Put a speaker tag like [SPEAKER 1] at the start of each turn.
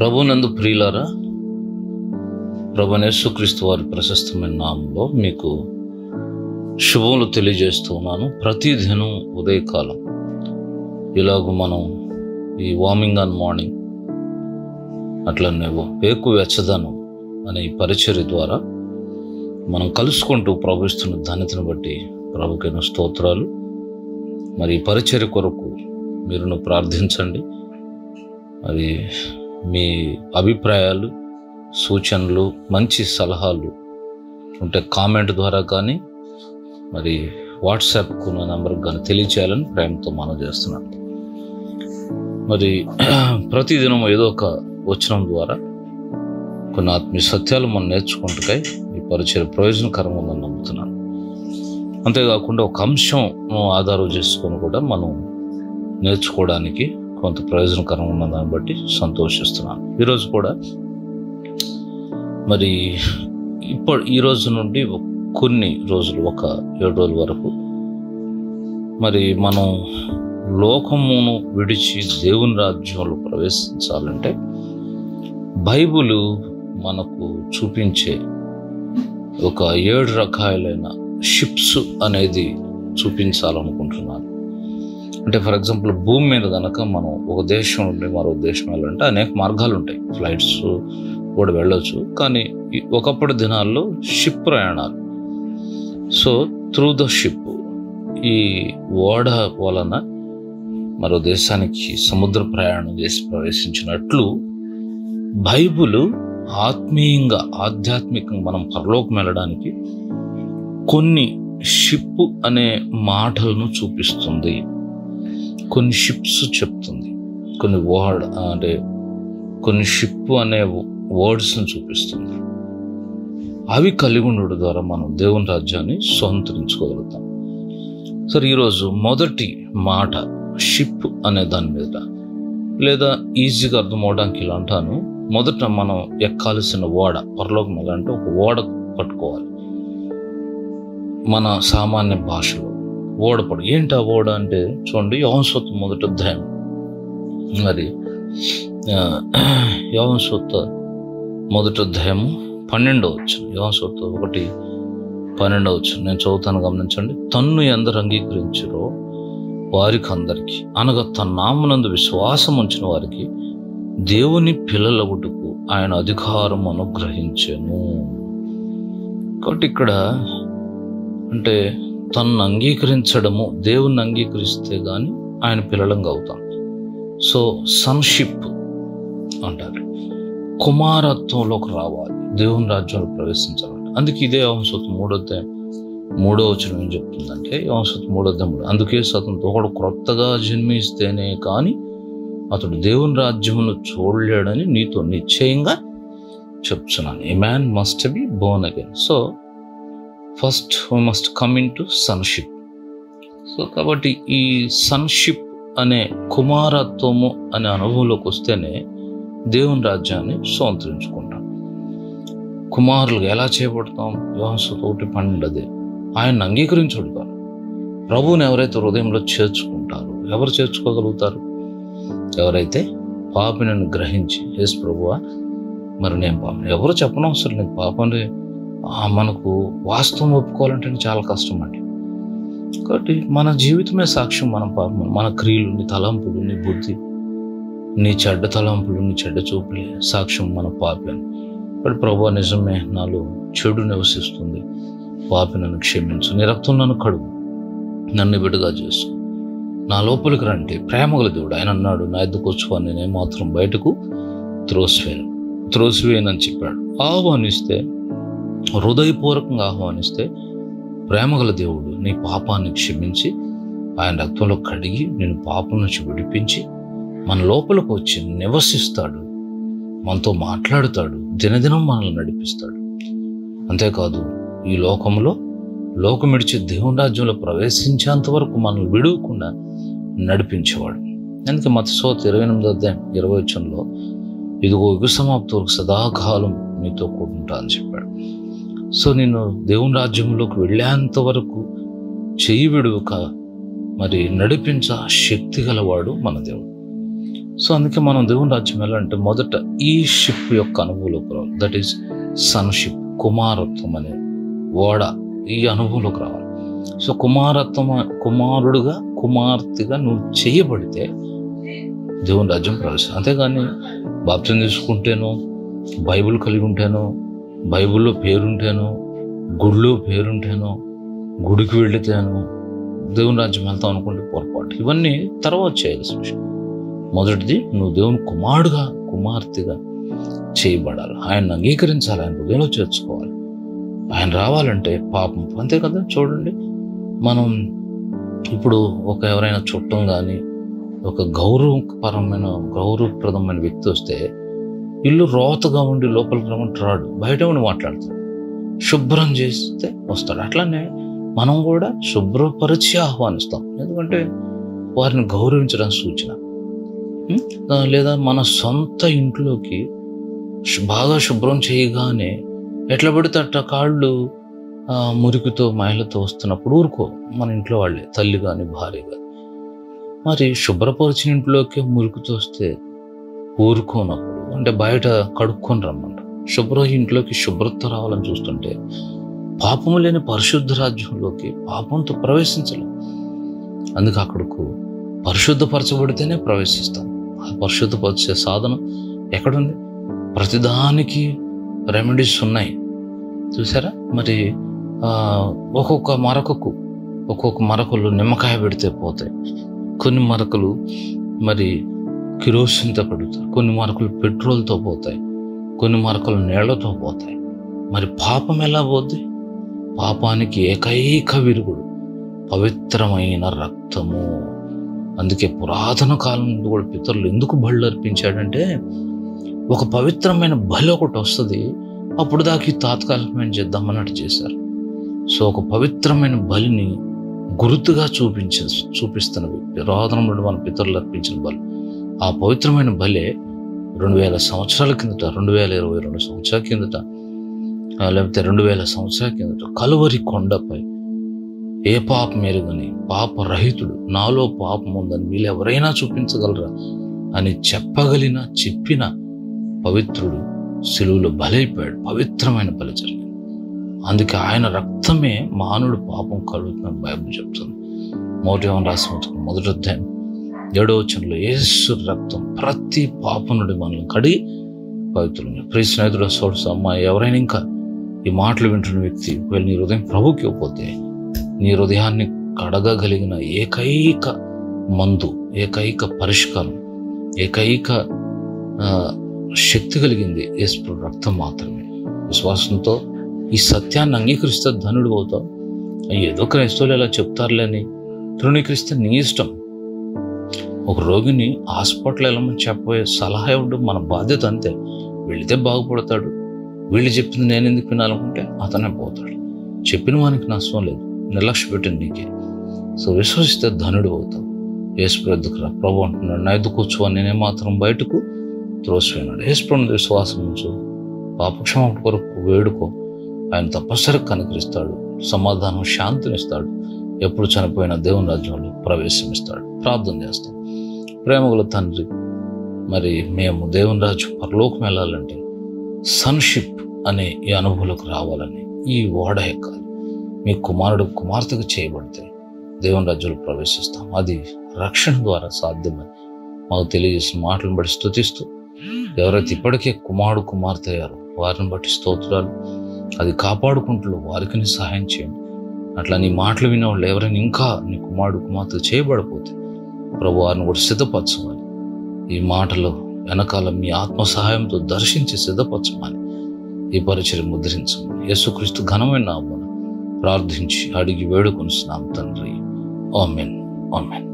[SPEAKER 1] ప్రభునందు ప్రియులారా ప్రభునేసుక్రీస్తు వారి ప్రశస్తమైన నామంలో మీకు శుభములు తెలియజేస్తూ ఉన్నాను ప్రతిదినం ఉదయకాలం ఇలాగ మనం ఈ వార్మింగ్ ఆన్ మార్నింగ్ అట్లనే వేకు వెచ్చదనం అనే ఈ పరిచర్య ద్వారా మనం కలుసుకుంటూ ప్రభుస్తున్న ధన్యతను బట్టి ప్రభుకైన స్తోత్రాలు మరి ఈ పరిచర్య కొరకు మీరును ప్రార్థించండి మరి మీ అభిప్రాయాలు సూచనలు మంచి సలహాలు ఉంటే కామెంట్ ద్వారా కానీ మరి వాట్సాప్కు నా నెంబర్కి కానీ తెలియచేయాలని ప్రేమతో మనం చేస్తున్నాను మరి ప్రతిదినం ఏదో ఒక వచనం ద్వారా కొన్ని ఆత్మీయ సత్యాలు మనం నేర్చుకుంటుకై ఈ పరిచయం ప్రయోజనకరంగా ఉందని నమ్ముతున్నాను అంతేకాకుండా ఒక అంశం ఆధారం చేసుకొని కూడా మనం నేర్చుకోవడానికి కొంత ప్రయోజనకరంగా ఉన్న దాన్ని బట్టి సంతోషిస్తున్నాను ఈరోజు కూడా మరి ఇప్పుడు ఈ రోజు నుండి కొన్ని రోజులు ఒక ఏడు రోజుల వరకు మరి మనం లోకమును విడిచి దేవుని రాజ్యంలో ప్రవేశించాలంటే బైబుల్ మనకు చూపించే ఒక ఏడు రకాలైన షిప్స్ అనేది చూపించాలనుకుంటున్నాను అంటే ఫర్ ఎగ్జాంపుల్ భూమి మీద కనుక మనం ఒక దేశం నుండి మరో దేశం వెళ్ళాలంటే అనేక మార్గాలు ఉంటాయి ఫ్లైట్స్ కూడా వెళ్ళొచ్చు కానీ ఈ- ఒకప్పటి దినాల్లో షిప్ ప్రయాణాలు సో త్రూ ద షిప్ ఈ ఓడ వలన మరో దేశానికి సముద్ర ప్రయాణం చేసి ప్రవేశించినట్లు బైబుల్ ఆత్మీయంగా ఆధ్యాత్మికంగా మనం పరలోకం వెళ్ళడానికి కొన్ని షిప్ అనే మాటలను చూపిస్తుంది కొన్ని షిప్స్ చెప్తుంది కొన్ని వర్డ్ అంటే కొన్ని షిప్ అనే వర్డ్స్ని చూపిస్తుంది అవి కలిగి ఉండడం ద్వారా మనం దేవుని రాజ్యాన్ని స్వతంత్రించుకోగలుగుతాం సరే ఈరోజు మొదటి మాట షిప్ అనే దాని మీద లేదా ఈజీగా అర్థం అవడానికి ఇలా అంటాను మొదట మనం ఎక్కాల్సిన ఓడ పరలోకం ఎలా అంటే ఒక ఓడ పట్టుకోవాలి మన సామాన్య భాషలో ఓడపడు ఏంటి ఆ ఓడ అంటే చూడండి యోహన్సొత్తు మొదట అధ్యాయం మరి యోహన్సొత్త మొదటి అధ్యాయము పన్నెండవ వచ్చు యోహన్సొత్త ఒకటి పన్నెండవ వచ్చు నేను చదువుతాను గమనించండి తన్ను ఎందరు అంగీకరించారో వారికి అందరికీ అనగా తన నామనందు విశ్వాసం ఉంచిన వారికి దేవుని పిల్లలగుటకు ఆయన అధికారం అనుగ్రహించెను కాబట్టి ఇక్కడ అంటే తనను అంగీకరించడము దేవుణ్ణి అంగీకరిస్తే గాని ఆయన పిల్లలంగా అవుతాం సో సన్షిప్ అంటారు కుమారత్వంలోకి రావాలి దేవుని రాజ్యంలో ప్రవేశించాలంట అందుకే ఇదే యోహన్సొత్తు మూడో అధ్యాయం మూడో వచనం ఏం చెప్తుందంటే యోహన్సొత్తు మూడో అధ్యాయం మూడు అందుకే అతనితో ఒకడు క్రొత్తగా జన్మిస్తేనే కానీ అతడు దేవుని రాజ్యమును చూడలేడని నీతో నిశ్చయంగా చెప్తున్నాను a man must be born again so first we must come in to sonship so కాబట్టి ఈ సన్షిప్ అనే కుమారత్వము అనే అనుభవంలోకి వస్తేనే దేవుని రాజ్యాన్ని స్వతంత్రించుకుంటాం కుమారులుగా ఎలా చేపడతాం యోహన్సు ఒకటి పన్నెండు అదే ఆయన అంగీకరించడు కాదు ప్రభువుని ఎవరైతే హృదయంలో చేర్చుకుంటారో ఎవరు చేర్చుకోగలుగుతారు ఎవరైతే పాపినని గ్రహించి ఎస్ ప్రభువా మరి నేను పాపం ఎవరు చెప్పనవసరం లేదు పాపని ఆ, మనకు వాస్తవం ఒప్పుకోవాలంటే చాలా కష్టం అండి కాబట్టి మన జీవితమే సాక్ష్యం మన పాపం మన క్రియలు నీ తలంపులు నీ బుద్ధి నీ చెడ్డ తలంపులు నీ చెడ్డ చూపులే సాక్ష్యం మన పాపని ఇప్పుడు ప్రభు నిజమే నాలో చెడు నివసిస్తుంది పాపి నన్ను క్షమించు నీ రక్తం నన్ను కడుగు నన్ను బిడ్డగా చేసు నా లోపలికి రండి ప్రేమగల దేవుడు ఆయన అన్నాడు నా ఎద్దుకు వచ్చుకొని నేను మాత్రం బయటకు త్రోసివేను త్రోసివేయనని చెప్పాడు ఆహ్వానిస్తే హృదయపూర్వకంగా ఆహ్వానిస్తే ప్రేమగల దేవుడు నీ పాపాన్ని క్షమించి ఆయన రక్తంలో కడిగి నేను పాపం నుంచి విడిపించి మన లోపలికి వచ్చి నివసిస్తాడు మనతో మాట్లాడుతాడు దినదినం మనల్ని నడిపిస్తాడు అంతేకాదు ఈ లోకంలో లోకమిడిచి దేవుని రాజ్యంలో ప్రవేశించేంత వరకు మనల్ని విడవకుండా నడిపించేవాడు అందుకే మతసోత ఇరవై ఎనిమిది అధ్యాయం ఇరవై వచ్చంలో ఇదిగో యుగ సమాప్తి వరకు సదాకాలం మీతో కూడుంటా అని చెప్పాడు సో నేను దేవుని రాజ్యంలోకి వెళ్ళేంత వరకు చెయ్యి విడువక మరి నడిపించ శక్తి గలవాడు మన దేవుడు సో అందుకే మనం దేవుని రాజ్యం వెళ్ళాలంటే మొదట ఈ షిప్ యొక్క అనుభవంలోకి రావాలి దట్ ఈస్ సన్షిప్ కుమారత్వం అనే ఓడ ఈ అనుభవంలోకి రావాలి సో కుమారత్వం కుమారుడుగా కుమార్తెగా నువ్వు చేయబడితే దేవుని రాజ్యం ప్రవేశం అంతేగాని బాప్తం తీసుకుంటేనో బైబిల్ కలిగి ఉంటేనో బైబిల్లో పేరుంటేనో గుడిలో పేరుంటేనో గుడికి వెళితేనో దేవుని రాజ్యం వెళ్తాం అనుకుంటే పొరపాటు ఇవన్నీ తర్వాత చేయాల్సిన విషయం మొదటిది నువ్వు దేవుని కుమారుడుగా కుమార్తెగా చేయబడాలి ఆయన అంగీకరించాలి ఆయన హృదయంలో చేర్చుకోవాలి ఆయన రావాలంటే పాపం అంతే కదా చూడండి మనం ఇప్పుడు ఒక ఎవరైనా చుట్టం కానీ ఒక గౌరవపరమైన గౌరవప్రదమైన వ్యక్తి వస్తే ఇల్లు రోతగా ఉండి లోపలికి రమ్మంటే రాడు బయట ఉండి మాట్లాడతాడు శుభ్రం చేస్తే వస్తాడు అట్లానే మనం కూడా శుభ్రపరిచి ఆహ్వానిస్తాం ఎందుకంటే వారిని గౌరవించడం సూచన ఉం? ఆ, లేదా మన సొంత ఇంట్లోకి శు- బాగా శుభ్రం చేయగానే ఎట్లా పడితే అట్లా కాళ్ళు ఆ, మురికితో మహిళతో వస్తున్నప్పుడు ఊరుకో మన ఇంట్లో వాళ్ళే తల్లి కానీ భార్య కానీ మరి శుభ్రపరిచిన ఇంట్లోకి మురికితో వస్తే ఊరుకోనప్పుడు అంటే బయట కడుక్కొని రమ్మంట శుభ్ర ఇంట్లోకి శుభ్రత రావాలని చూస్తుంటే పాపము లేని పరిశుద్ధ రాజ్యంలోకి పాపంతో ప్రవేశించలేం అందుకే అక్కడకు పరిశుద్ధపరచబడితేనే ప్రవేశిస్తాం ఆ పరిశుద్ధపరిచే సాధనం ఎక్కడుంది ప్రతిదానికి రెమెడీస్ ఉన్నాయి చూసారా మరి ఆ, ఒక్కొక్క మరకకు ఒక్కొక్క మరకలు నిమ్మకాయ పెడితే పోతాయి కొన్ని మరకలు మరి కిరోసిన్తో పెడతారు కొన్ని మరకలు పెట్రోల్తో పోతాయి కొన్ని మరకలు నీళ్లతో పోతాయి మరి పాపం ఎలా పోద్ది పాపానికి ఏకైక విరుగుడు పవిత్రమైన రక్తము అందుకే పురాతన కాలం నుండి కూడా పితరులు ఎందుకు బళ్ళు అర్పించాడంటే ఒక పవిత్రమైన బలి ఒకటి వస్తుంది అప్పుడు దాకా ఈ తాత్కాలికమైన చేద్దామన్నట్టు చేశారు సో ఒక పవిత్రమైన బలిని గుర్తుగా చూపించే చూపిస్తున్న వ్యక్తి రోదనం నుండి మన పితరులు అర్పించిన బలి ఆ పవిత్రమైన బలే రెండు వేల సంవత్సరాల కిందట రెండు వేల ఇరవై రెండు సంవత్సరాల కిందట ఆ, లేకపోతే రెండు వేల సంవత్సరాల కిందట కలువరి కొండపై ఏ పాపం ఎరుగని పాప రహితుడు నాలో పాపం ఉందని వీళ్ళు ఎవరైనా చూపించగలరా అని చెప్పగలిన చెప్పిన పవిత్రుడు సిలువులో బలైపోయాడు పవిత్రమైన బలి జరిగింది అందుకే ఆయన రక్తమే మానవుడు పాపం కలుగుతుందని బైబిల్ చెప్తుంది మోటివన్ రాసి మొదటి అధ్యాయం ఏడో వచనంలో యేసు రక్తం ప్రతి పాపం నుండి మనల్ని కడిగి పవిత్రులు ప్రియ స్నేహితుడు సోడ్స్ అమ్మ ఎవరైనా ఇంకా ఈ మాటలు వింటున్న వ్యక్తి ఒకవేళ నీ హృదయం ప్రభుకి ఇవ్వకపోతే నీ హృదయాన్ని కడగగలిగిన ఏకైక మందు ఏకైక పరిష్కారం ఏకైక ఆ, శక్తి కలిగింది యేసు రక్తం మాత్రమే విశ్వాసంతో ఈ సత్యాన్ని అంగీకరిస్తే ధనుడు అవుతావు ఏదో క్రైస్తవులు ఇలా చెప్తారులే అని తృణీకరిస్తే నీ ఇష్టం ఒక రోగిని హాస్పిటల్ వెళ్ళమని చెప్పబోయే సలహా ఇవ్వడం మన బాధ్యత అంతే వెళితే బాగుపడతాడు వీళ్ళు చెప్పింది నేను ఎందుకు వినాలనుకుంటే అతనే పోతాడు చెప్పిన వానికి నష్టం లేదు నిర్లక్ష్య పెట్టింది నీకే సో విశ్వసిస్తే ధనుడు అవుతావు యేసు ఎద్దుకు రా ప్రభు అంటున్నాడు నా ఎద్దు కూర్చోని నేనే మాత్రం బయటకు త్రోసిపోయినాడు యేసు విశ్వాసం ఉంచు పాపక్షమాపణ కొరకు వేడుకో ఆయన తప్పనిసరిగా కనుకరిస్తాడు సమాధానం శాంతినిస్తాడు ఎప్పుడు చనిపోయిన దేవుని రాజ్యంలో ప్రవేశమిస్తాడు ప్రార్థన చేస్తాం ప్రేమగల తండ్రి మరి మేము దేవుని రాజ్యం పరలోకం వెళ్ళాలంటే సన్షిప్ అనే ఈ అనుభవంలోకి రావాలని ఈ ఓడ ఎక్కాలి మీ కుమారుడు కుమార్తెకు చేయబడితే దేవుని రాజ్యంలో ప్రవేశిస్తాం అది రక్షణ ద్వారా సాధ్యమని మాకు తెలియజేసిన మాటలను బట్టి స్థుతిస్తూ ఎవరైతే ఇప్పటికే కుమారుడు కుమార్తె అయ్యారో వారిని బట్టి స్తోత్రాలు అది కాపాడుకుంటూ వారికి నీ సహాయం చేయండి అట్లా నీ మాటలు వినే వాళ్ళు ఎవరైనా ఇంకా నీ కుమారుడు కుమార్తె చేయబడిపోతే ప్రభు వారిని కూడా సిద్ధపరచమని ఈ మాటలు వెనకాల మీ ఆత్మ సహాయంతో దర్శించి సిద్ధపరచమని ఈ పరిచయం ముద్రించమని యేసుక్రీస్తు ఘనమైన నామమున ప్రార్థించి అడిగి వేడుకొనిస్తున్నాం తండ్రి ఆమెన్ ఆమెన్